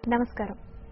నమస్కారం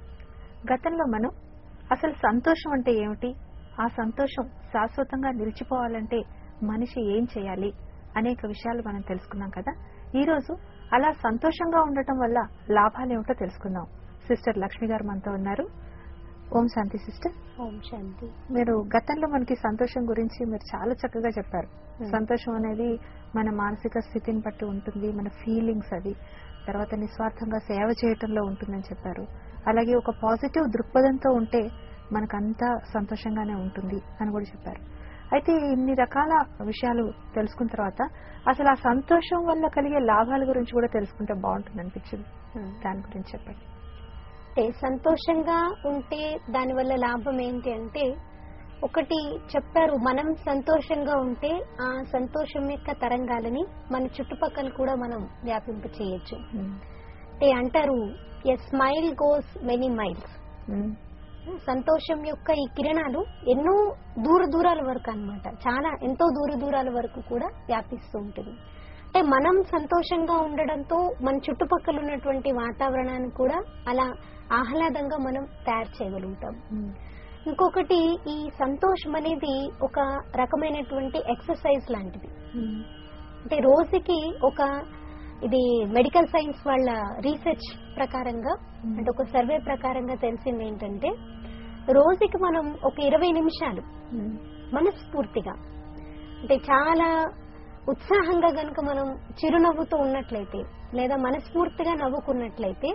గతంలో మనం అసలు సంతోషం అంటే ఏమిటి ఆ సంతోషం శాశ్వతంగా నిలిచిపోవాలంటే మనిషి ఏం చేయాలి అనేక విషయాలు మనం తెలుసుకున్నాం కదా ఈ రోజు అలా సంతోషంగా ఉండటం వల్ల లాభాలు ఏమిటో తెలుసుకుందాం సిస్టర్ లక్ష్మి గారు మనతో ఉన్నారు ఓం శాంతి సిస్టర్ ఓం శాంతి మీరు గతంలో మనకి సంతోషం గురించి మీరు చాలా చక్కగా చెప్పారు Hmm. సంతోషం అనేది మన మానసిక స్థితిని బట్టి ఉంటుంది మన ఫీలింగ్స్ అది తర్వాత నిస్వార్థంగా సేవ చేయటంలో ఉంటుందని చెప్పారు అలాగే ఒక పాజిటివ్ దృక్పథంతో ఉంటే మనకంతా సంతోషంగానే ఉంటుంది అని కూడా చెప్పారు అయితే ఇన్ని రకాల విషయాలు తెలుసుకున్న తర్వాత అసలు ఆ సంతోషం వల్ల కలిగే లాభాల గురించి కూడా తెలుసుకుంటే బాగుంటుంది అనిపించింది దాని గురించి చెప్పండి అంటే సంతోషంగా ఉంటే దానివల్ల లాభం ఏంటి అంటే ఒకటి చెప్పారు మనం సంతోషంగా ఉంటే ఆ సంతోషం యొక్క తరంగాలని మన చుట్టుపక్కల కూడా మనం వ్యాపింప చేయొచ్చు అంటే అంటారు a smile goes many miles Hmm. సంతోషం యొక్క ఈ కిరణాలు ఎన్నో దూర దూరాల వరకు అన్నమాట చాలా ఎంతో దూర దూరాల వరకు కూడా వ్యాపిస్తూ ఉంటుంది అంటే మనం సంతోషంగా ఉండడంతో మన చుట్టుపక్కల ఉన్నటువంటి వాతావరణాన్ని కూడా అలా ఆహ్లాదంగా మనం తయారు చేయగలుగుతాం Hmm. ఇంకొకటి ఈ సంతోషం అనేది ఒక రకమైనటువంటి ఎక్సర్సైజ్ లాంటిది Hmm. అంటే రోజుకి ఒక ఇది మెడికల్ సైన్స్ వాళ్ళ రీసెర్చ్ ప్రకారంగా Hmm. అంటే ఒక సర్వే ప్రకారంగా తెలిసింది ఏంటంటే రోజుకి మనం ఒక ఇరవై నిమిషాలు Hmm. మనస్ఫూర్తిగా అంటే చాలా ఉత్సాహంగా గనుక మనం చిరునవ్వుతో ఉన్నట్లయితే లేదా మనస్ఫూర్తిగా నవ్వుకున్నట్లయితే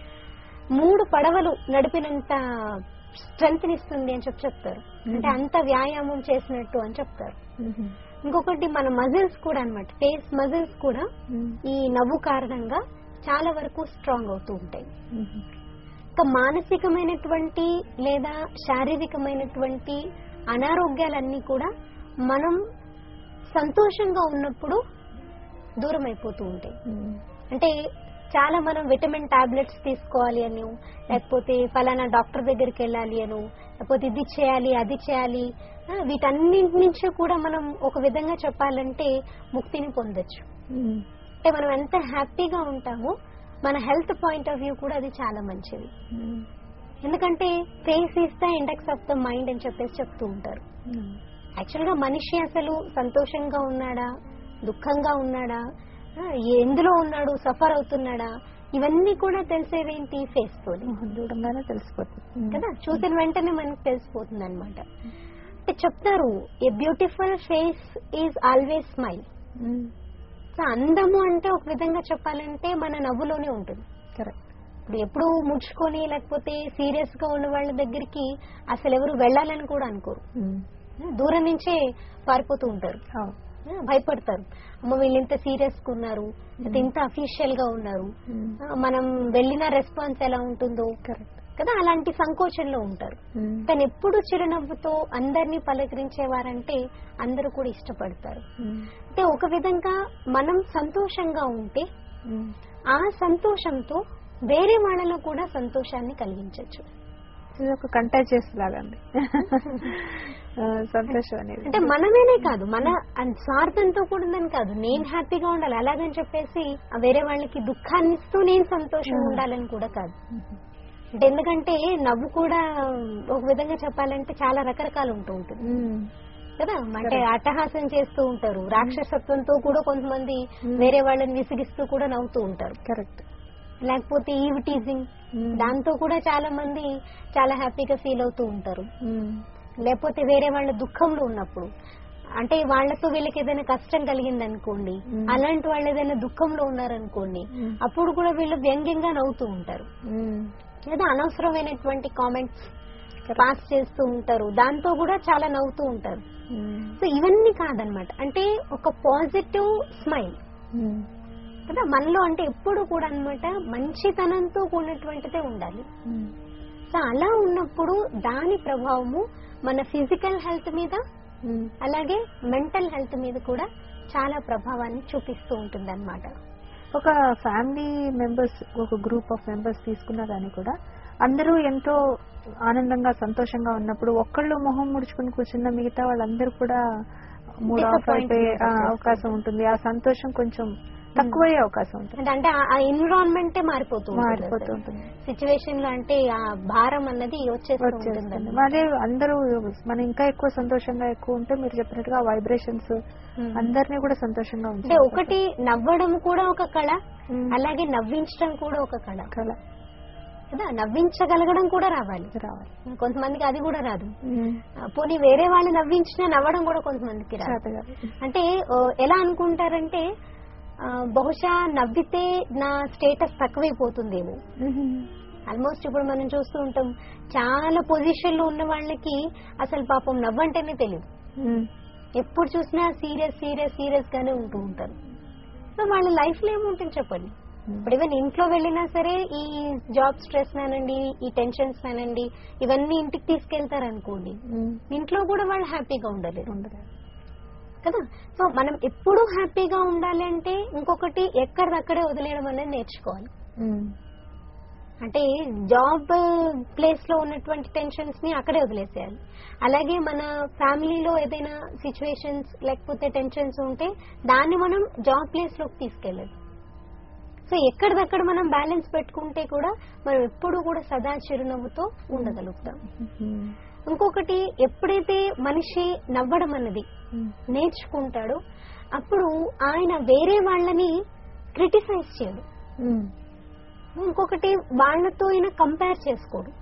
మూడు పడవలు నడిపినంత స్ట్రెంగ్త్ ఇస్తుంది అని చెప్పి చెప్తారు అంటే అంత వ్యాయామం చేసినట్టు అని చెప్తారు Hmm. ఇంకొకటి మన మజిల్స్ కూడా అన్నమాట ఫేస్ మజిల్స్ కూడా Hmm. ఈ నవ్వు కారణంగా చాలా వరకు స్ట్రాంగ్ అవుతూ ఉంటాయి Hmm. ఇంకా మానసికమైనటువంటి లేదా శారీరకమైనటువంటి అనారోగ్యాలన్నీ కూడా మనం సంతోషంగా ఉన్నప్పుడు దూరం అయిపోతూ ఉంటాయి Hmm. అంటే చాలా మనం విటమిన్ టాబ్లెట్స్ తీసుకోవాలి అని లేకపోతే ఫలానా డాక్టర్ దగ్గరికి వెళ్ళాలి అను లేకపోతే ఇది చేయాలి అది చేయాలి ఆ, వీటన్నింటి నుంచి కూడా మనం ఒక విధంగా చెప్పాలంటే ముక్తిని పొందొచ్చు Hmm. అంటే మనం ఎంత హ్యాపీగా ఉంటామో మన హెల్త్ పాయింట్ ఆఫ్ వ్యూ కూడా అది చాలా మంచిది Hmm. ఎందుకంటే face is the index of the mind అని చెప్పేసి చెప్తూ ఉంటారు Hmm. యాక్చువల్ గా మనిషి అసలు సంతోషంగా ఉన్నాడా దుఃఖంగా ఉన్నాడా ఆ, ఎందులో ఉన్నాడు సఫర్ అవుతున్నాడా ఇవన్నీ కూడా తెలిసేవేంటి ఫేస్ తోని మొహం చూడంగానే తెలిసిపోతుంది Hmm. కదా చూసిన వెంటనే మనకు తెలిసిపోతుంది అనమాట అంటే చెప్తారు a beautiful face is always smile Hmm. So అందము అంటే ఒక విధంగా చెప్పాలంటే మన నవ్వులోనే ఉంటుంది కరెక్ట్ ఇప్పుడు ఎప్పుడు ముడుచుకొని లేకపోతే సీరియస్ గా ఉన్న వాళ్ళ దగ్గరికి అసలు ఎవరు వెళ్ళాలని కూడా అనుకోరు Hmm. దూరం నుంచే పారిపోతూ ఉంటారు అవును. ఆ, భయపడతారు అమ్మ వీళ్ళు ఇంత సీరియస్ గా ఉన్నారు లేకపోతే ఇంత అఫీషియల్ గా ఉన్నారు Hmm. ఆ, మనం వెళ్ళిన రెస్పాన్స్ ఎలా ఉంటుందో కరెక్ట్ కదా అలాంటి సంకోచంలో ఉంటారు Hmm. కానీ ఎప్పుడు చిరునవ్వుతో అందరినీ పలకరించేవారంటే అందరూ కూడా ఇష్టపడతారు Hmm. అంటే ఒక విధంగా మనం సంతోషంగా ఉంటే Hmm. ఆ సంతోషంతో వేరే వాళ్ళలో కూడా సంతోషాన్ని కలిగించవచ్చు ఇది ఒక కంటాజియస్ లాగా అండి ఆ, సంతోషం అనేది అంటే మనమేనే కాదు మన అన్- స్వార్థంతో కూడిందని కాదు నేను హ్యాపీగా ఉండాలి అలాగని చెప్పేసి ఆ వేరే వాళ్ళకి దుఃఖాన్ని ఇస్తూ నేను సంతోషంగా ఉండాలని కూడా కాదు అంటే ఎందుకంటే నవ్వు కూడా ఒక విధంగా చెప్పాలంటే చాలా రకరకాలు ఉంటూ ఉంటుంది Hmm. కదా అంటే అట్టహాసం చేస్తూ ఉంటారు రాక్షసత్వంతో కూడా కొంతమంది Hmm. వేరే వాళ్ళని విసిగిస్తూ కూడా నవ్వుతూ ఉంటారు కరెక్ట్ లేకపోతే ఈవ్ టీజింగ్ Hmm. దాంతో కూడా చాలా మంది చాలా హ్యాపీగా ఫీల్ అవుతూ ఉంటారు Hmm. లేకపోతే వేరే వాళ్ళ దుఃఖంలో ఉన్నప్పుడు అంటే వాళ్ళతో వీళ్ళకి ఏదైనా కష్టం కలిగింది అనుకోండి Hmm. అలాంటి వాళ్ళు ఏదైనా దుఃఖంలో ఉన్నారనుకోండి Hmm. అప్పుడు కూడా వీళ్ళు వ్యంగ్యంగా నవ్వుతూ ఉంటారు Hmm. లేదా అనవసరమైనటువంటి కామెంట్స్ పాస్ చేస్తూ ఉంటారు దాంతో కూడా చాలా నవ్వుతూ ఉంటారు Hmm. సో ఇవన్నీ కాదనమాట అంటే ఒక పాజిటివ్ స్మైల్ Hmm. కదా మనలో అంటే ఎప్పుడు కూడా అన్నమాట మంచితనంతో కూడినటువంటిదే ఉండాలి Hmm. సో అలా ఉన్నప్పుడు దాని ప్రభావము మన ఫిజికల్ హెల్త్ మీద Hmm. అలాగే మెంటల్ హెల్త్ మీద కూడా చాలా ప్రభావాన్ని చూపిస్తూ ఉంటుంది అనమాట ఒక ఫ్యామిలీ మెంబర్స్ ఒక గ్రూప్ ఆఫ్ మెంబర్స్ తీసుకున్నా కానీ కూడా అందరూ ఎంతో ఆనందంగా సంతోషంగా ఉన్నప్పుడు ఒక్కళ్ళు మొహం ముడుచుకుని కూర్చున్న మిగతా వాళ్ళందరూ కూడా మూడు ఆఫ్ Disappointment అయిపోయే ఆ, వచ్చేస్తుంది. అవకాశం ఉంటుంది ఆ సంతోషం కొంచెం తక్కువయ్యే అవకాశం ఉంటుంది అంటే అంటే ఆ ఎన్విరాన్మెంట్ మారిపోతూ మారిపోతూ ఉంటుంది సిచ్యువేషన్ లో అంటే ఆ భారం అన్నది వచ్చేస్తూ వచ్చేస్తుంది ఉంటుంది అదే అందరూ మనం ఇంకా ఎక్కువ సంతోషంగా ఎక్కువ ఉంటే మీరు చెప్పినట్టుగా వైబ్రేషన్స్ Hmm. అందరినీ కూడా సంతోషంగా అంటే ఉంచాలి ఒకటి నవ్వడం కూడా ఒక కళ Hmm. అలాగే నవ్వించడం కూడా ఒక కళ కళ కదా నవ్వించగలగడం కూడా రావాలి రావాలి కొంతమందికి అది కూడా రాదు ఆ, పోనీ వేరే వాళ్ళు నవ్వించినా నవ్వడం కూడా కొంతమందికి రాదు చేతగా అంటే ఓ, ఎలా అనుకుంటారంటే ఆ, బహుశా నవ్వితే నా స్టేటస్ తక్కువైపోతుందేమో ఆల్మోస్ట్ ఇప్పుడు మనం చూస్తూ ఉంటాం చాలా పొజిషన్ లో ఉన్న వాళ్ళకి అసలు పాపం నవ్వంటేనే తెలియదు ఎప్పుడు చూసినా సీరియస్ సీరియస్ సీరియస్ గానే ఉంటూ ఉంటారు సో వాళ్ళ లైఫ్ లో ఏముంటుంది చెప్పండి ఇప్పుడు ఈవెన్ ఇంట్లో వెళ్ళినా సరే ఈ జాబ్ స్ట్రెస్ అనండి ఈ టెన్షన్స్ అనండి ఇవన్నీ ఇంటికి తీసుకెళ్తారు అనుకోండి ఇంట్లో కూడా వాళ్ళు హ్యాపీగా ఉండలేరు కదా సో మనం ఎప్పుడూ హ్యాపీగా ఉండాలి అంటే ఇంకొకటి ఎక్కడిదక్కడే వదిలేయడం అనేది నేర్చుకోవాలి అంటే జాబ్ ప్లేస్ లో ఉన్నటువంటి టెన్షన్స్ ని అక్కడే వదిలేసేయాలి అలాగే మన ఫ్యామిలీలో ఏదైనా సిచ్యువేషన్స్ లేకపోతే టెన్షన్స్ ఉంటే దాన్ని మనం జాబ్ ప్లేస్ లోకి తీసుకెళ్ళాలి సో ఎక్కడిదక్కడ మనం బ్యాలెన్స్ పెట్టుకుంటే కూడా మనం ఎప్పుడు కూడా సదా చిరునవ్వుతో ఉండగలుగుతాం ఇంకొకటి ఎప్పుడైతే మనిషి నవ్వడం అన్నది నేర్చుకుంటాడో అప్పుడు ఆయన వేరే వాళ్ళని క్రిటిసైజ్ చేయడు ఇంకొకటి వాళ్ళతో ఆయన కంపేర్ చేసుకోడు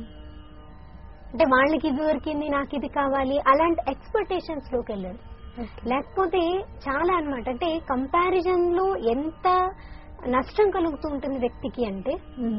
అంటే వాళ్ళకి ఇది దొరికింది నాకు ఇది కావాలి అలాంటి ఎక్స్పెక్టేషన్స్ లోకి వెళ్ళాడు లేకపోతే చాలా అన్నమాట అంటే కంపారిజన్ లో ఎంత నష్టం కలుగుతూ ఉంటుంది వ్యక్తికి అంటే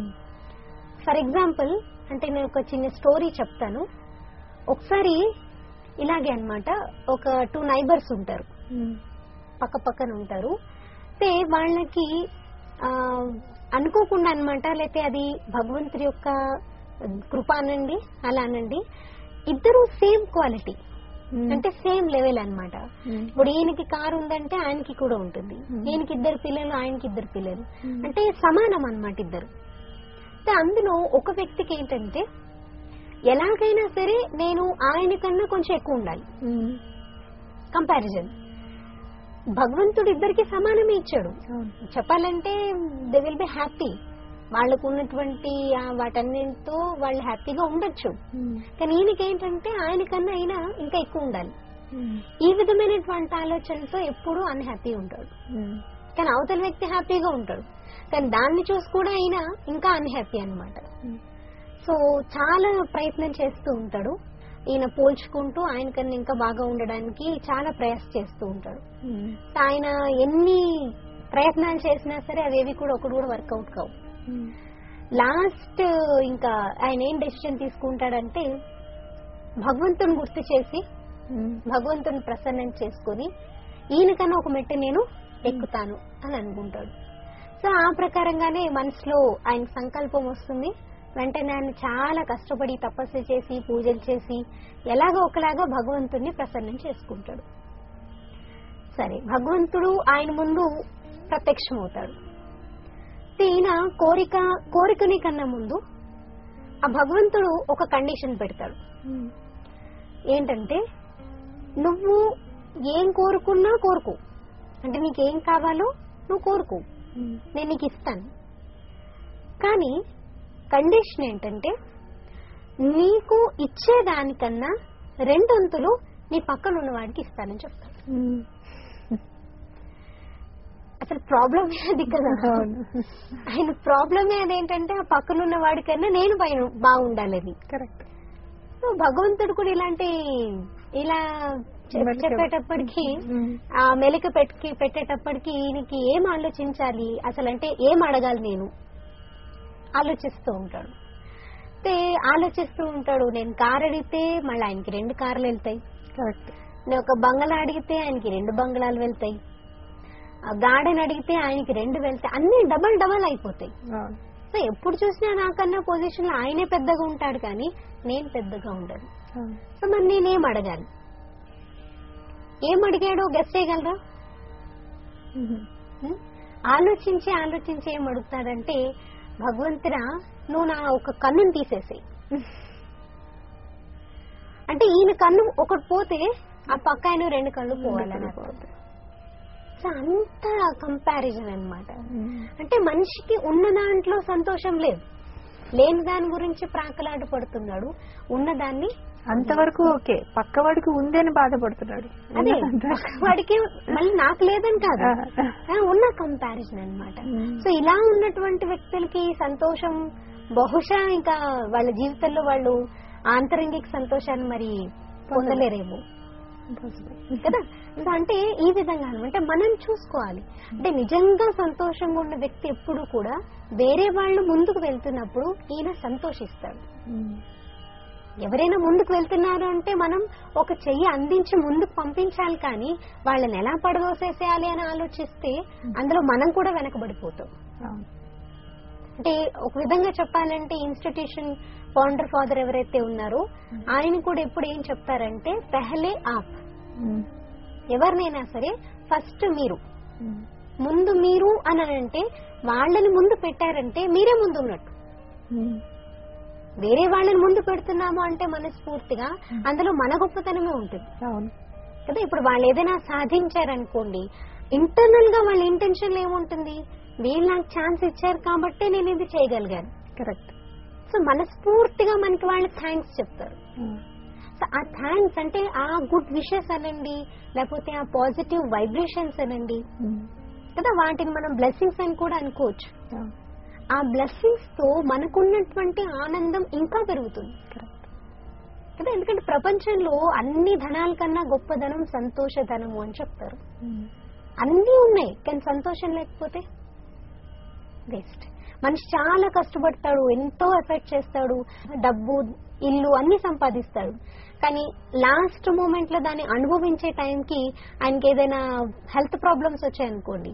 ఫర్ ఎగ్జాంపుల్ అంటే నేను ఒక చిన్న స్టోరీ చెప్తాను ఒకసారి ఇలాగే అన్నమాట ఒక టూ నైబర్స్ ఉంటారు పక్క పక్కన ఉంటారు అయితే వాళ్ళకి ఆ, అనుకోకుండా అన్నమాట లేకపోతే అది భగవంతుడి యొక్క కృప అనండి అలా అనండి ఇద్దరు సేమ్ క్వాలిటీ అంటే సేమ్ లెవెల్ అన్నమాట ఇప్పుడు ఈయనకి కారు ఉందంటే ఆయనకి కూడా ఉంటుంది Hmm. ఈయనకి ఇద్దరు పిల్లలు ఆయనకి ఇద్దరు పిల్లలు Hmm. అంటే సమానం అన్నమాట ఇద్దరు అయితే అందులో ఒక వ్యక్తికి ఏంటంటే ఎలాగైనా సరే నేను ఆయన కన్నా కొంచెం ఎక్కువ ఉండాలి కంపారిజన్ భగవంతుడు ఇద్దరికి సమానమే ఇచ్చాడు చెప్పాలంటే దే విల్ బి హ్యాపీ వాళ్ళకు ఉన్నటువంటి ఆ వాటన్నిటితో వాళ్ళు హ్యాపీగా ఉండొచ్చు కానీ ఈయనకి ఏంటంటే ఆయనకన్నా అయినా ఇంకా ఎక్కువ ఉండాలి ఈ విధమైనటువంటి ఆలోచనతో ఎప్పుడూ అన్హ్యాపీ ఉంటాడు కానీ అవతల వ్యక్తి హ్యాపీగా ఉంటాడు కానీ దాన్ని చూసి కూడా ఆయన ఇంకా అన్హ్యాపీ అన్నమాట సో చాలా ప్రయత్నం చేస్తూ ఉంటాడు ఈయన పోల్చుకుంటూ ఆయన కన్నా ఇంకా బాగా ఉండడానికి చాలా ప్రయాస చేస్తూ ఉంటాడు ఆయన ఎన్ని ప్రయత్నాలు చేసినా సరే అవేవి కూడా ఒకటి కూడా వర్కౌట్ కావు లాస్ట్ ఇంకా ఆయన ఏం డెసిషన్ తీసుకుంటాడంటే భగవంతుని గుర్తు చేసి భగవంతుని ప్రసన్నం చేసుకుని ఈయనకన్నా ఒక మెట్టు నేను ఎక్కుతాను అని అనుకుంటాడు సో ఆ ప్రకారంగానే మనసులో ఆయన సంకల్పం వస్తుంది వెంటనే ఆయన చాలా కష్టపడి తపస్సు చేసి పూజలు చేసి ఎలాగో ఒకలాగా భగవంతుణ్ణి ప్రసన్నం చేసుకుంటాడు సరే భగవంతుడు ఆయన ముందు ప్రత్యక్షమవుతాడు ఈయన కోరిక కోరికని కన్నా ముందు ఆ భగవంతుడు ఒక కండిషన్ పెడతాడు ఏంటంటే నువ్వు ఏం కోరుకున్నా కోరుకో అంటే నీకేం కావాలో నువ్వు కోరుకో నేను నీకు ఇస్తాను కానీ కండిషన్ ఏంటంటే నీకు ఇచ్చేదానికన్నా రెండొంతులు నీ పక్కన ఉన్న వాడికి ఇస్తానని చెప్తాడు అసలు ప్రాబ్లమే అది కదా ఆయన ప్రాబ్లమే అదేంటంటే ఆ పక్కన ఉన్న వాడికన్నా నేను పైన బాగుండాలని కరెక్ట్ సో భగవంతుడు కూడా ఇలాంటి ఇలా చె- మెలిక- చెప్పేటప్పటికి ఆ మెలిక పెట్టి పెట్టేటప్పటికి ఈయనకి ఏం ఆలోచించాలి అసలు అంటే ఏం అడగాలి నేను ఆలోచిస్తూ ఉంటాడు అయితే ఆలోచిస్తూ ఉంటాడు నేను కారు అడిగితే మళ్ళీ ఆయనకి రెండు కార్లు వెళ్తాయి కరెక్ట్ నేను ఒక బంగళా అడిగితే ఆయనకి రెండు బంగళాలు వెళ్తాయి ఆ గార్డెన్ అడిగితే ఆయనకి రెండు వెళ్తాయి అన్ని డబల్ డబల్ అయిపోతాయి సో ఎప్పుడు చూసినా నాకన్నా పొజిషన్ లో ఆయనే పెద్దగా ఉంటాడు కానీ నేను పెద్దగా ఉండను సో మరి నేనేం అడగాలి ఏం అడిగాడో గెస్ట్ చేయగలరా హ్మ్? ఆలోచించి ఆలోచించి ఏం అడుగుతాడంటే భగవంతుడా నువ్వు నా ఒక కన్నుని తీసేసేయి అంటే ఈయన కన్ను ఒకటి పోతే ఆ పక్క ఆయన రెండు కళ్ళు పోవాలని అర్థం. సో అంత కంపారిజన్ అన్నమాట అంటే మనిషికి ఉన్న దాంట్లో సంతోషం లేదు లేని దాని గురించి ప్రాకలాట పడుతున్నాడు ఉన్నదాన్ని అంతవరకు ఓకే పక్కవాడికి ఉంది అని బాధపడుతున్నాడు అదే ఉన్న సంతోషం. వాడికి మళ్ళీ నాకు లేదని కాదు ఆ. ఆ, ఉన్న కంపారిజన్ అన్నమాట మ్మ్. సో ఇలా ఉన్నటువంటి వ్యక్తులకి సంతోషం బహుశా ఇంకా వాళ్ళ జీవితంలో వాళ్ళు ఆంతరంగిక సంతోషాన్ని మరి పొందలేరేమో కదా సో అంటే ఈ విధంగా అంటే మనం చూసుకోవాలి అంటే నిజంగా సంతోషంగా ఉన్న వ్యక్తి ఎప్పుడు కూడా వేరే వాళ్ళు ముందుకు వెళ్తున్నప్పుడు ఈయన సంతోషిస్తాడు ఉమ్. ఎవరైనా ముందుకు వెళ్తున్నారు అంటే మనం ఒక చెయ్యి అందించి ముందుకు పంపించాలి కానీ వాళ్ళని ఎలా పడదోసేసేయాలి అని ఆలోచిస్తే అందులో మనం కూడా వెనకబడిపోతాం అవును. అంటే ఒక విధంగా చెప్పాలంటే ఇన్స్టిట్యూషన్ ఫౌండర్ ఫాదర్ ఎవరైతే ఉన్నారో ఆయన కూడా ఎప్పుడు ఏం చెప్తారంటే పెహలే ఆప్ ఉమ్. ఎవరినైనా సరే ఫస్ట్ మీరు ఉమ్. ముందు మీరు అని అంటే వాళ్ళని ముందు పెట్టారంటే మీరే ముందు ఉన్నట్టు ఉమ్. వేరే వాళ్ళని ముందు పెడుతున్నాము అంటే మనస్ఫూర్తిగా అందులో మన గొప్పతనమే ఉంటుంది అవును కదా ఇప్పుడు వాళ్ళు ఏదైనా సాధించారనుకోండి ఇంటర్నల్ గా వాళ్ళ ఇంటెన్షన్ ఏముంటుంది వీళ్ళు నాకు ఛాన్స్ ఇచ్చారు కాబట్టి నేను ఇది చేయగలిగాను కరెక్ట్ సో మనస్ఫూర్తిగా మనకి వాళ్ళు థ్యాంక్స్ చెప్తారు సో ఆ థ్యాంక్స్ అంటే ఆ గుడ్ విషెస్ అనండి లేకపోతే ఆ పాజిటివ్ వైబ్రేషన్స్ అనండి కదా వాటిని మనం బ్లెస్సింగ్స్ అని కూడా అనుకోవచ్చు ఆ బ్లెస్సింగ్స్ తో మనకున్నటువంటి ఆనందం ఇంకా పెరుగుతుంది కరెక్ట్ కదా ఎందుకంటే ప్రపంచంలో అన్ని ధనాల కన్నా గొప్పదనం సంతోష ధనము అని చెప్తారు అన్నీ ఉన్నాయి కానీ సంతోషం లేకపోతే వేస్ట్ మనిషి చాలా కష్టపడతాడు ఎంతో ఎఫెక్ట్ చేస్తాడు డబ్బు ఇల్లు అన్ని సంపాదిస్తాడు కానీ లాస్ట్ మూమెంట్ లో దాన్ని అనుభవించే టైంకి ఆయనకి ఏదైనా హెల్త్ ప్రాబ్లమ్స్ వచ్చాయనుకోండి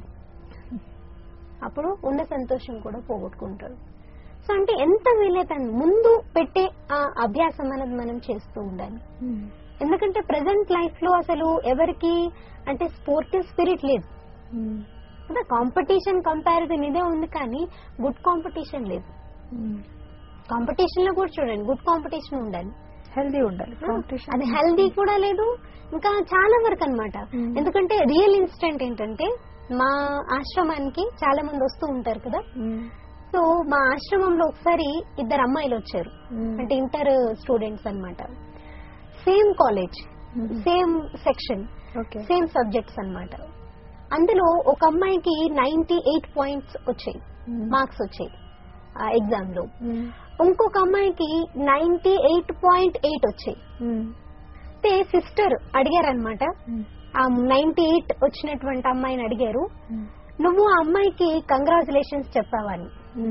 అప్పుడు ఉన్న సంతోషం కూడా పోగొట్టుకుంటాడు సో అంటే ఎంత వీలైతే అంత ముందు పెట్టే ఆ అభ్యాసం అనేది మనం చేస్తూ ఉండాలి ఎందుకంటే ప్రజెంట్ లైఫ్ లో అసలు ఎవరికి అంటే స్పోర్టివ్ స్పిరిట్ లేదు కదా కాంపిటీషన్ కంపారిజన్ ఇదే ఉంది కానీ గుడ్ కాంపిటీషన్ లేదు కాంపిటీషన్ లో కూడా చూడండి గుడ్ కాంపిటీషన్ ఉండాలి హెల్దీ ఉండాలి కాంపిటీషన్ అది హెల్దీ కూడా లేదు ఇంకా చాలా వరకు అన్నమాట Hmm. ఎందుకంటే రియల్ ఇన్సిడెంట్ ఏంటంటే మా ఆశ్రమానికి చాలా మంది వస్తూ ఉంటారు కదా సో మా ఆశ్రమంలో ఒకసారి ఇద్దరు అమ్మాయిలు వచ్చారు అంటే ఇంటర్ స్టూడెంట్స్ అన్నమాట same college same section okay same subjects అన్నమాట అందులో ఒక అమ్మాయికి నైన్టీ ఎయిట్ పాయింట్స్ వచ్చాయి మార్క్స్ వచ్చాయి ఎగ్జామ్ లో ఇంకొక అమ్మాయికి నైన్టీ ఎయిట్ పాయింట్ ఎయిట్ వచ్చాయి అయితే సిస్టర్ అడిగారనమాట ఆ నైన్టీ ఎయిట్ వచ్చినటువంటి అమ్మాయిని అడిగారు నువ్వు ఆ అమ్మాయికి కంగ్రాచులేషన్స్ చెప్పావని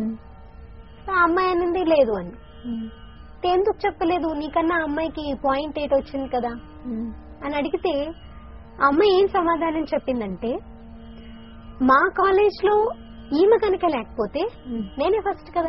ఆ అమ్మాయి అనింది లేదు అని "అయితే ఎందుకు చెప్పలేదు నీకన్నా ఆ అమ్మాయికి పాయింట్ ఎయిట్ వచ్చింది కదా అని అడిగితే ఆ అమ్మాయి ఏం సమాధానం చెప్పిందంటే మా కాలేజ్ లో ఈమె కనుక లేకపోతే నేనే ఫస్ట్ కదా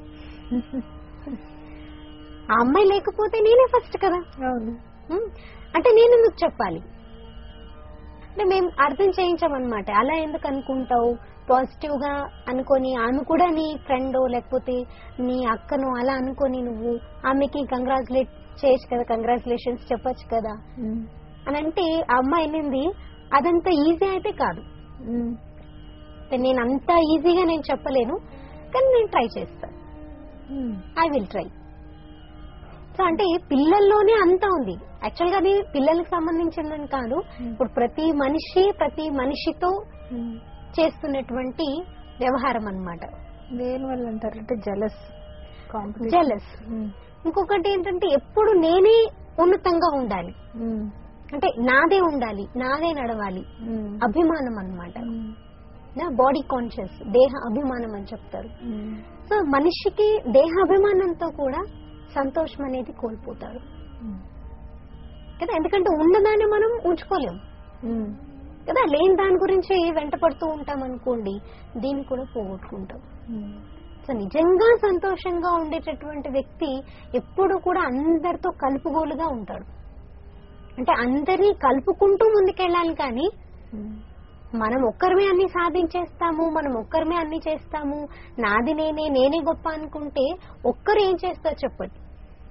ఆ అమ్మాయి లేకపోతే నేనే ఫస్ట్ కదా అవును ఉమ్, అంటే నేను ఎందుకు చెప్పాలి అంటే మేము అర్థం చేయించామన్నమాట అలా ఎందుకు అనుకుంటావు పాజిటివ్ గా అనుకొని ఆమె కూడా నీ ఫ్రెండ్ లేకపోతే నీ అక్కను అలా అనుకొని నువ్వు ఆమెకి కంగ్రాచులేట్ చేయొచ్చు కదా కంగ్రాచులేషన్స్ చెప్పొచ్చు కదా అని అంటే ఆ అమ్మాయి అనింది అదంత ఈజీ అయితే కాదు అంటే నేను అంత ఈజీగా నేను చెప్పలేను కానీ నేను ట్రై చేస్తాను ఐ విల్ ట్రై సో అంటే పిల్లల్లోనే అంతా ఉంది యాక్చువల్ గా అది పిల్లలకు సంబంధించిందని కాదు ఇప్పుడు ప్రతి మనిషి ప్రతి మనిషితో చేస్తున్నటువంటి వ్యవహారం అన్నమాట దేని వల్ల అంటారంటే జలస్ కాంపిటీషన్ జెలస్ ఇంకొకటి ఏంటంటే ఎప్పుడు నేనే ఉన్నతంగా ఉండాలి అంటే నాదే ఉండాలి నాదే నడవాలి అభిమానం అన్నమాట బాడీ కాన్షియస్ దేహ అభిమానం అని చెప్తారు సో మనిషికి దేహ అభిమానంతో కూడా సంతోషం అనేది కోల్పోతారు కదా ఎందుకంటే ఉన్నదాన్ని మనం ఉంచుకోలేం కదా లేని దాని గురించి వెంట పడుతూ ఉంటాం అనుకోండి దీన్ని కూడా పోగొట్టుకుంటాం సో నిజంగా సంతోషంగా ఉండేటటువంటి వ్యక్తి ఎప్పుడు కూడా అందరితో కలుపుగోలుగా ఉంటాడు అంటే అందరినీ కలుపుకుంటూ ముందుకెళ్ళాలి కానీ మనం ఒక్కరమే అన్ని సాధించేస్తాము మనం ఒక్కరమే అన్ని చేస్తాము నాది నేనే నేనే గొప్ప అనుకుంటే ఒక్కరు ఏం చేస్తారు చెప్పండి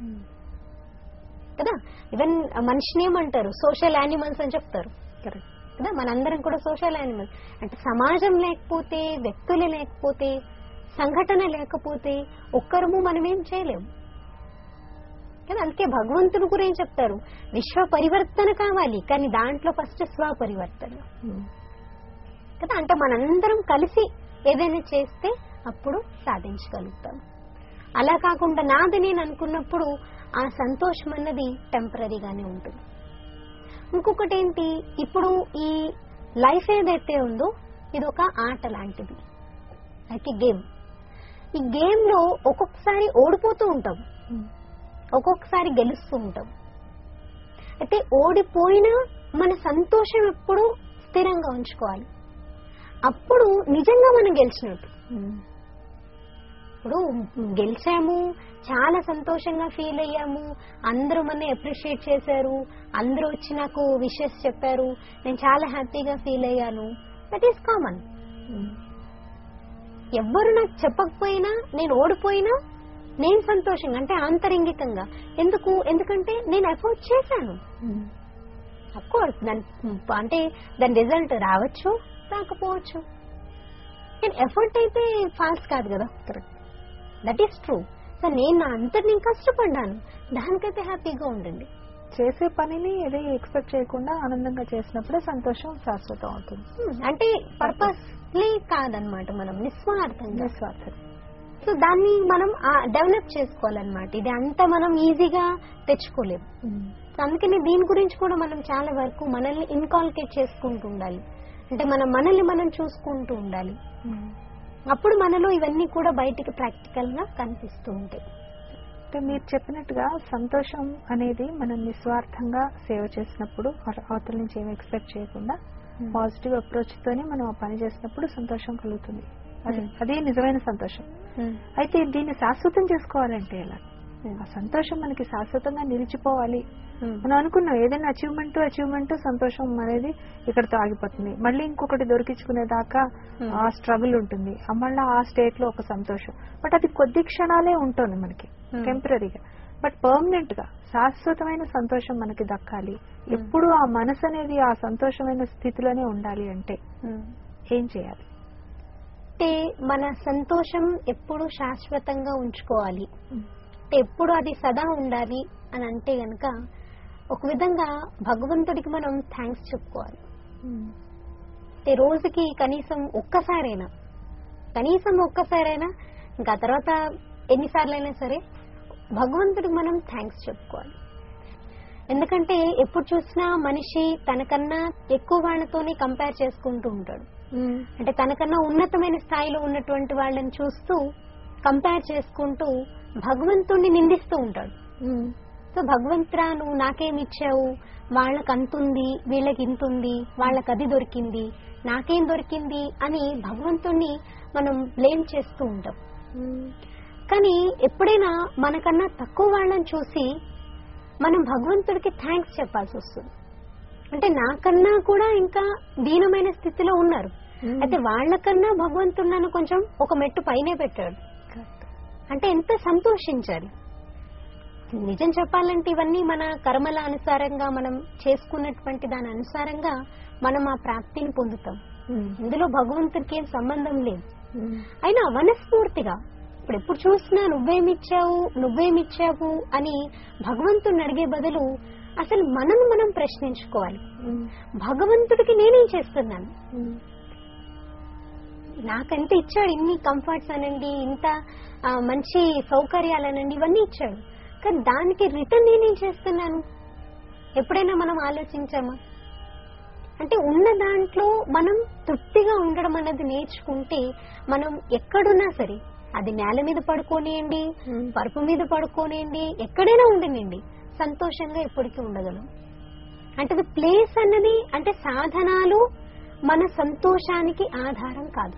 కదా ఈవెన్ మనిషిని ఏమంటారు సోషల్ యానిమల్స్ అని చెప్తారు కరెక్ట్ కదా మనందరం కూడా సోషల్ యానిమల్ అంటే సమాజం లేకపోతే వ్యక్తులు లేకపోతే సంఘటన లేకపోతే ఒక్కరము మనం ఏం చేయలేము కదా అందుకే భగవంతుడు కూడా ఏం చెప్తారు విశ్వ పరివర్తన కావాలి కానీ దాంట్లో ఫస్ట్ స్వ పరివర్తన కదా అంటే మనందరం కలిసి ఏదైనా చేస్తే అప్పుడు సాధించగలుగుతాం అలా కాకుండా నాది నేను అనుకున్నప్పుడు ఆ సంతోషం అన్నది టెంపరీగానే ఉంటుంది ఇంకొకటి ఏంటి ఇప్పుడు ఈ లైఫ్ ఏదైతే ఉందో ఇది ఒక ఆట లాంటిది అయితే గేమ్ ఈ గేమ్ లో ఒక్కొక్కసారి ఓడిపోతూ ఉంటాం ఒక్కొక్కసారి గెలుస్తూ ఉంటాం అయితే ఓడిపోయినా మన సంతోషం ఎప్పుడు స్థిరంగా ఉంచుకోవాలి అప్పుడు నిజంగా మనం గెలిచినట్టు ఇప్పుడు గెలిచాము చాలా సంతోషంగా ఫీల్ అయ్యాము అందరూ మన అప్రిషియేట్ చేశారు అందరూ వచ్చి నాకు విషెస్ చెప్పారు నేను చాలా హ్యాపీగా ఫీల్ అయ్యాను దట్ ఈస్ కామన్ ఎవ్వరు నాకు చెప్పకపోయినా నేను ఓడిపోయినా నేను సంతోషంగా అంటే ఆంతరింగికంగా ఎందుకు ఎందుకంటే నేను ఎఫర్ట్ చేశాను కోర్స్ దాని అంటే దాని రిజల్ట్ రావచ్చు రాకపోవచ్చు కానీ ఎఫర్ట్ అయితే ఫాల్స్ కాదు కదా correct that is true so నేను నా అంతటి నేను కష్టపడ్డాను దానికైతే హ్యాపీగా ఉండండి చేసే పనిని ఏది ఎక్స్పెక్ట్ చేయకుండా ఆనందంగా చేసినప్పుడే సంతోషం శాశ్వతం అవుతుంది Hmm, అంటే పర్పస్లీ కాదనమాట మనం నిస్వార్థంగా నిస్వార్థం సో దాన్ని మనం డెవలప్ చేసుకోవాలన్నమాట ఇది అంతా మనం ఈజీగా తెచ్చుకోలేము సో అందుకని దీని గురించి కూడా మనం చాలా వరకు మనల్ని ఇన్కాల్కేట్ చేసుకుంటూ ఉండాలి అంటే మనం మనల్ని మనం చూసుకుంటూ ఉండాలి అప్పుడు మనలో ఇవన్నీ కూడా బయటికి ప్రాక్టికల్ గా కనిపిస్తూ ఉంటాయి అంటే మీరు చెప్పినట్టుగా సంతోషం అనేది మనం నిస్వార్థంగా సేవ చేసినప్పుడు అవ- అవతల నుంచి ఏమి ఎక్స్పెక్ట్ చేయకుండా పాజిటివ్ అప్రోచ్ తోనే మనం ఆ పని చేసినప్పుడు సంతోషం కలుగుతుంది అది Hmm. అదే నిజమైన సంతోషం అయితే దీన్ని శాశ్వతం చేసుకోవాలంటే ఎలా ఆ సంతోషం మనకి శాశ్వతంగా నిలిచిపోవాలి మనం అనుకున్నాం ఏదైనా అచీవ్మెంట్ అచీవ్మెంట్ సంతోషం అనేది ఇక్కడతో ఆగిపోతుంది మళ్ళీ ఇంకొకటి దొరికించుకునే దాకా Hmm. ఆ స్ట్రగుల్ ఉంటుంది ఆ మళ్ళీ ఆ స్టేట్ లో ఒక సంతోషం బట్ అది కొద్ది క్షణాలే ఉంటుంది మనకి Hmm. టెంపరీగా బట్ పర్మనెంట్ గా శాశ్వతమైన సంతోషం మనకి దక్కాలి ఎప్పుడు ఆ మనసు అనేది ఆ సంతోషమైన స్థితిలోనే ఉండాలి అంటే ఏం చేయాలి అంటే మన సంతోషం ఎప్పుడు శాశ్వతంగా ఉంచుకోవాలి అంటే ఎప్పుడు అది సదా ఉండాలి అని అంటే గనక ఒక విధంగా భగవంతుడికి మనం థ్యాంక్స్ చెప్పుకోవాలి అంటే రోజుకి కనీసం ఒక్కసారైనా కనీసం ఒక్కసారైనా ఇంకా తర్వాత ఎన్నిసార్లైనా సరే భగవంతుడికి మనం థ్యాంక్స్ చెప్పుకోవాలి ఎందుకంటే ఎప్పుడు చూసినా మనిషి తనకన్నా ఎక్కువ వాళ్ళతోనే కంపేర్ చేసుకుంటూ ఉంటాడు అంటే తనకన్నా ఉన్నతమైన స్థాయిలో ఉన్నటువంటి వాళ్ళని చూస్తూ కంపేర్ చేసుకుంటూ భగవంతుణ్ణి నిందిస్తూ ఉంటాడు సో భగవంతురా నువ్వు నాకేం ఇచ్చావు వాళ్ళకి అంతుంది వీళ్ళకి ఇంతుంది వాళ్ళకి అది దొరికింది నాకేం దొరికింది అని భగవంతుణ్ణి మనం బ్లేమ్ చేస్తూ ఉంటాం కానీ ఎప్పుడైనా మనకన్నా తక్కువ వాళ్ళని చూసి మనం భగవంతుడికి థ్యాంక్స్ చెప్పాల్సి వస్తుంది అంటే నాకన్నా కూడా ఇంకా దీనమైన స్థితిలో ఉన్నారు అయితే వాళ్ళకన్నా భగవంతుడు నన్ను కొంచెం ఒక మెట్టు పైనే పెట్టాడు అంటే ఎంత సంతోషించాలి నిజం చెప్పాలంటే ఇవన్నీ మన కర్మల అనుసారంగా మనం చేసుకున్నటువంటి దాని అనుసారంగా మనం ఆ ప్రాప్తిని పొందుతాం ఇందులో భగవంతుడికి ఏం సంబంధం లేదు అయినా మనస్ఫూర్తిగా ఇప్పుడు ఎప్పుడు చూసినా నువ్వేమిచ్చావు నువ్వేమిచ్చావు అని భగవంతుడిని అడిగే బదులు అసలు మనం మనం ప్రశ్నించుకోవాలి భగవంతుడికి నేనేం చేస్తున్నాను నాకంత ఇచ్చాడు ఇన్ని కంఫర్ట్స్ అనండి ఇంత ఆ, మంచి సౌకర్యాలనండి ఇవన్నీ ఇచ్చాడు కానీ దానికి రిటర్న్ నేనేం చేస్తున్నాను ఎప్పుడైనా మనం ఆలోచించామా అంటే ఉన్న దాంట్లో మనం తృప్తిగా ఉండడం అన్నది నేర్చుకుంటే మనం ఎక్కడున్నా సరే అది నేల మీద పడుకోనియండి పరుపు మీద పడుకోనియండి ఎక్కడైనా ఉండనియండి సంతోషంగా ఎప్పటికీ ఉండగలం అంటే అది ప్లేస్ అన్నది అంటే సాధనాలు మన సంతోషానికి ఆధారం కాదు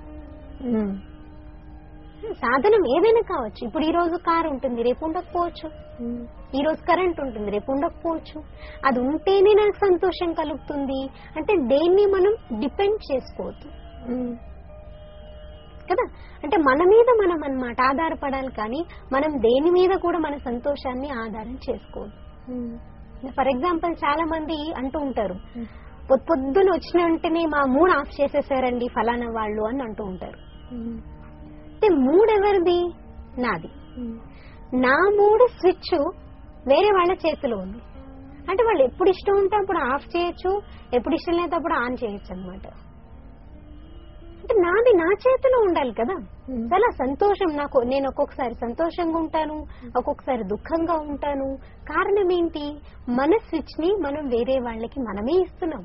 సాధనం ఏదైనా కావచ్చు ఇప్పుడు ఈ రోజు కారు ఉంటుంది రేపు ఉండకపోవచ్చు ఈ రోజు కరెంట్ ఉంటుంది రేపు ఉండకపోవచ్చు అది ఉంటేనే నాకు సంతోషం కలుగుతుంది అంటే దేన్ని మనం డిపెండ్ చేసుకోవద్దు కదా అంటే మన మీద మనం అన్నమాట ఆధారపడాలి కానీ మనం దేని మీద కూడా మన సంతోషాన్ని ఆధారం చేసుకోవద్దు ఫర్ ఎగ్జాంపుల్ చాలా మంది అంటూ ఉంటారు పొద్దు పొద్దున వచ్చిన వెంటనే మా మూడ్ ఆఫ్ చేసేసారండి ఫలానా వాళ్ళు అని అంటూ ఉంటారు అంటే మూడ్ ఎవరిది నాది నా మూడు స్విచ్ వేరే వాళ్ళ చేతిలో ఉంది అంటే వాళ్ళు ఎప్పుడు ఇష్టం ఉంటే అప్పుడు ఆఫ్ చేయొచ్చు ఎప్పుడు ఇష్టం లేదు అప్పుడు ఆన్ చేయొచ్చు అనమాట అంటే నాది నా చేతిలో ఉండాలి కదా చాలా సంతోషం నాకు నేను ఒక్కొక్కసారి సంతోషంగా ఉంటాను ఒక్కొక్కసారి దుఃఖంగా ఉంటాను కారణం ఏంటి మన స్విచ్ ని మనం వేరే వాళ్ళకి మనమే ఇస్తున్నాం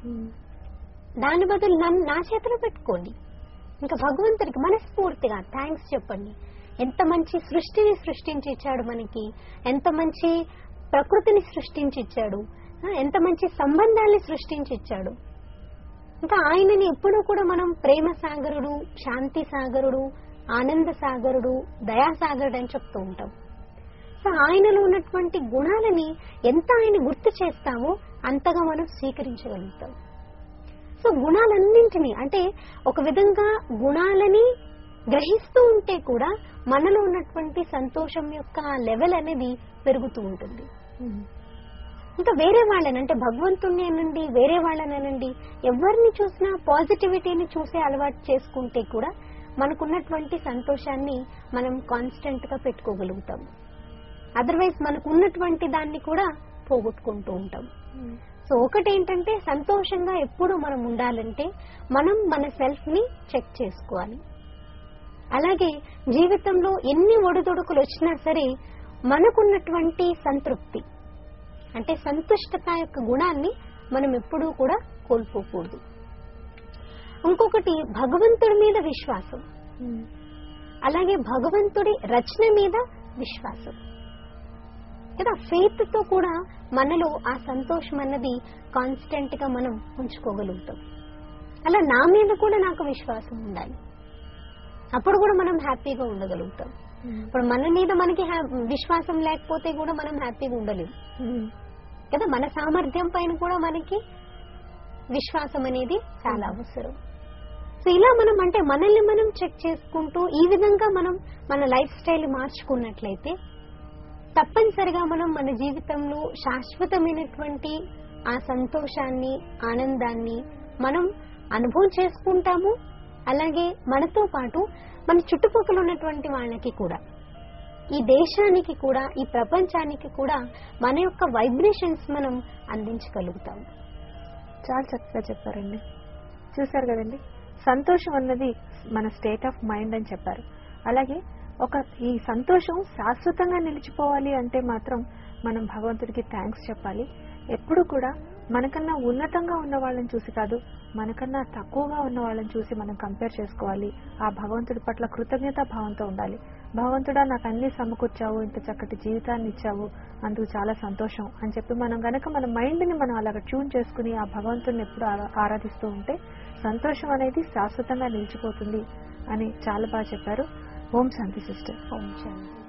దాని బదులు నన్ను నా చేతిలో పెట్టుకోండి ఇంకా భగవంతుడికి మనస్ఫూర్తిగా థ్యాంక్స్ చెప్పండి ఎంత మంచి సృష్టిని సృష్టించి ఇచ్చాడు మనకి ఎంత మంచి ప్రకృతిని సృష్టించి ఇచ్చాడు ఆ, ఎంత మంచి సంబంధాల్ని సృష్టించి ఇచ్చాడు ఇంకా ఆయనని ఎప్పుడూ కూడా మనం ప్రేమ సాగరుడు శాంతి సాగరుడు ఆనంద సాగరుడు దయాసాగరుడు అని చెప్తూ ఉంటాం సో ఆయనలో ఉన్నటువంటి గుణాలని ఎంత ఆయన గుర్తు చేస్తామో అంతగా మనం స్వీకరించగలుగుతాం సో గుణాలన్నింటినీ అంటే ఒక విధంగా గుణాలని గ్రహిస్తూ ఉంటే కూడా మనలో ఉన్నటువంటి సంతోషం యొక్క లెవెల్ అనేది పెరుగుతూ ఉంటుంది ఇంకా వేరే వాళ్ళని అంటే భగవంతుణ్ణి అనండి వేరే వాళ్ళని అనండి ఎవరిని చూసినా పాజిటివిటీని చూసే అలవాటు చేసుకుంటే కూడా మనకున్నటువంటి సంతోషాన్ని మనం కాన్స్టెంట్ గా పెట్టుకోగలుగుతాం అదర్వైజ్ మనకు ఉన్నటువంటి దాన్ని కూడా పోగొట్టుకుంటూ ఉంటాం సో ఒకటి ఏంటంటే సంతోషంగా ఎప్పుడు మనం ఉండాలంటే మనం మన సెల్ఫ్ ని చెక్ చేసుకోవాలి అలాగే జీవితంలో ఎన్ని ఒడిదొడుకులు వచ్చినా సరే మనకున్నటువంటి సంతృప్తి అంటే సంతుష్టత యొక్క గుణాన్ని మనం ఎప్పుడూ కూడా కోల్పోకూడదు ఇంకొకటి భగవంతుడి మీద విశ్వాసం అలాగే భగవంతుడి రచన మీద విశ్వాసం కదా ఫెయిత్ తో కూడా మనలో ఆ సంతోషం అన్నది కాన్స్టెంట్ గా మనం ఉంచుకోగలుగుతాం అలా నా మీద కూడా నాకు విశ్వాసం ఉండాలి అప్పుడు కూడా మనం హ్యాపీగా ఉండగలుగుతాం ఇప్పుడు మన మీద మనకి హ్యా- విశ్వాసం లేకపోతే కూడా మనం హ్యాపీగా ఉండలేము కదా మన సామర్థ్యం పైన కూడా మనకి విశ్వాసం అనేది చాలా అవసరం సో ఇలా మనం అంటే మనల్ని మనం చెక్ చేసుకుంటూ ఈ విధంగా మనం మన లైఫ్ స్టైల్ మార్చుకున్నట్లయితే తప్పనిసరిగా మనం మన జీవితంలో శాశ్వతమైనటువంటి ఆ సంతోషాన్ని ఆనందాన్ని మనం అనుభవం చేసుకుంటాము అలాగే మనతో పాటు మన చుట్టుపక్కల ఉన్నటువంటి వాళ్ళకి కూడా ఈ దేశానికి కూడా ఈ ప్రపంచానికి కూడా మన యొక్క వైబ్రేషన్స్ మనం అందించగలుగుతాం చాలా చక్కగా చెప్పారండి చూసారు కదండి సంతోషం అన్నది మన స్టేట్ ఆఫ్ మైండ్ అని చెప్పారు అలాగే ఒక ఈ సంతోషం శాశ్వతంగా నిలిచిపోవాలి అంటే మాత్రం మనం భగవంతుడికి థ్యాంక్స్ చెప్పాలి ఎప్పుడు కూడా మనకన్నా ఉన్నతంగా ఉన్న వాళ్ళని చూసి కాదు మనకన్నా తక్కువగా ఉన్న వాళ్ళని చూసి మనం కంపేర్ చేసుకోవాలి ఆ భగవంతుడి పట్ల కృతజ్ఞతా భావంతో ఉండాలి భగవంతుడా నాకు అన్ని సమకూర్చావు ఇంత చక్కటి జీవితాన్ని ఇచ్చావు అందుకు చాలా సంతోషం అని చెప్పి మనం గనక మన మైండ్ ని మనం అలాగ ట్యూన్ చేసుకుని ఆ భగవంతుడిని ఎప్పుడు ఆరా- ఆరాధిస్తూ ఉంటే సంతోషం అనేది శాశ్వతంగా నిలిచిపోతుంది అని చాలా బాగా చెప్పారు ఓం శాంతి సిస్టర్ ఓం శాంతి